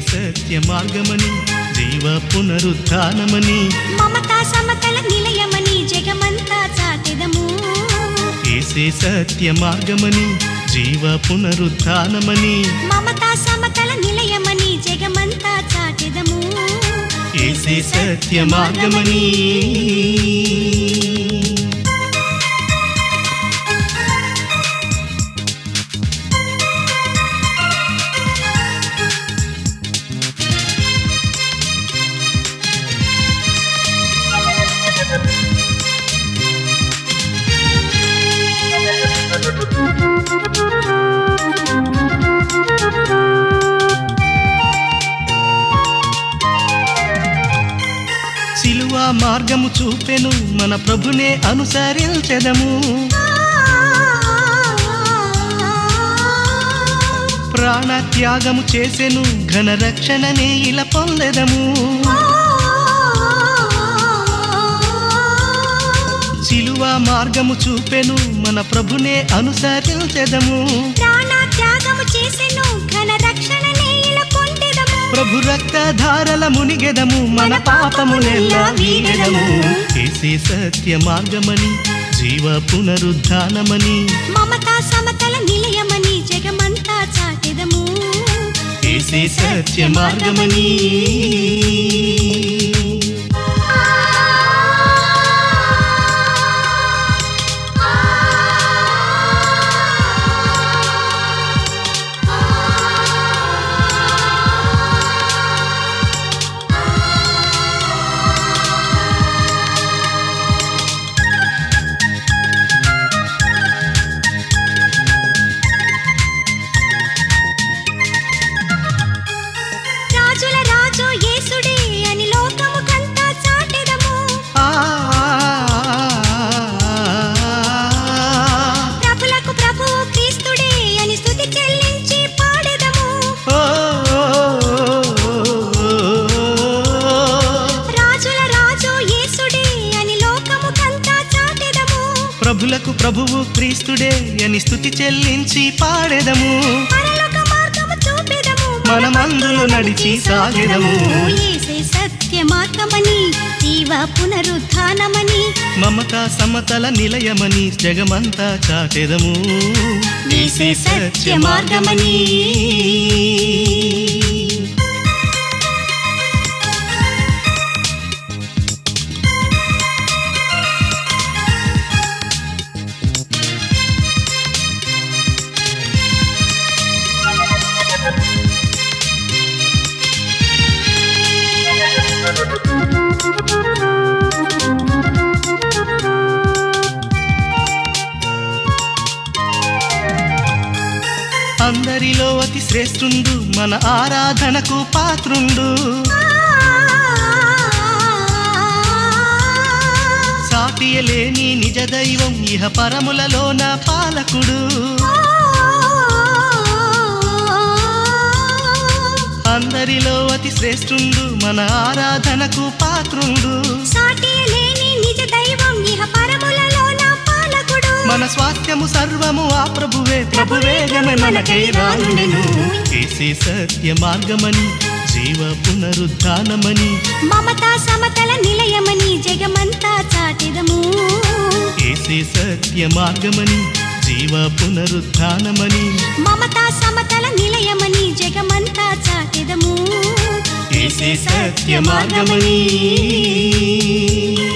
సత్య మార్గమని జీవ పునరుద్ధానమని మమతా సమతల నిలయమని జగమంతా చాటెదము ఏసే సత్య మార్గమని జీవ పునరుద్ధానమని మమతా సమతల నిలయమని జగమంతా చాటెదము ఏసే సత్య మార్గమని సిలువ మార్గము చూపెను మన ప్రభునే అనుసరించెదము ప్రాణ త్యాగము చేసెను ఘన రక్షణనే ఇలా పొందెదము సిలువ మార్గము చూపెను మన ప్రభునే అనుసరించెదము ప్రాణ త్యాగము చేసెను ఘన రక్షణ నేల పొందెదము ప్రభు రక్త ధారల మునిగెదము మన పాపమునెల్లా వీడెదము ఏసే సత్య మార్గమని జీవ పునరుద్ధానమని మమతా సమతల నిలయమని జగమంతా చాటెదము ఏసే సత్య మార్గమని రాజుల రాజు యేసుడే అని లోకము కంతా చాటెదము ఆ ప్రభులకు ప్రభువు క్రీస్తుడే అని స్తుతి చెల్లించి పాడెదము ఓ రాజుల రాజు యేసుడే అని లోకము కంతా చాటెదము ప్రభులకు ప్రభువు క్రీస్తుడే అని స్థుతి చెల్లించి పాడెదము పరలోక మార్గము చూపెదము మనమందులో నడిచి సాగెదము యేసే సత్య మార్గమని జీవ పునరుద్ధానమని మమతా సమతల నిలయమని జగమంతా చాటెదము ఏసే సత్య మార్గమని అందరిలో అతి శ్రేష్ఠుండు మన ఆరాధనకు పాత్రుండు సాటియలేని నిజ దైవం ఇహ పరములలోన పాలకుడు అందరిలో అతి శ్రేష్ఠుండు మన ఆరాధనకు పాత్రుండు సాటి లేని నిజ దైవం ఇహ పరములలోన పాలకుడు మన స్వాస్థ్యము సర్వము ఆ ప్రభువే ప్రభువేగమే మనకై రానుండెను ఏసే సత్య మార్గమని జీవ పునరుద్ధానమని మమతా సమతల నిలయమని జగమంతా చాటెదము ఏసే సత్య మార్గమని జీవ పునరుద్ధానమని మమతా సమతల నిలయమని జగమంతా చాటెదము ఏసే సత్య మార్గమని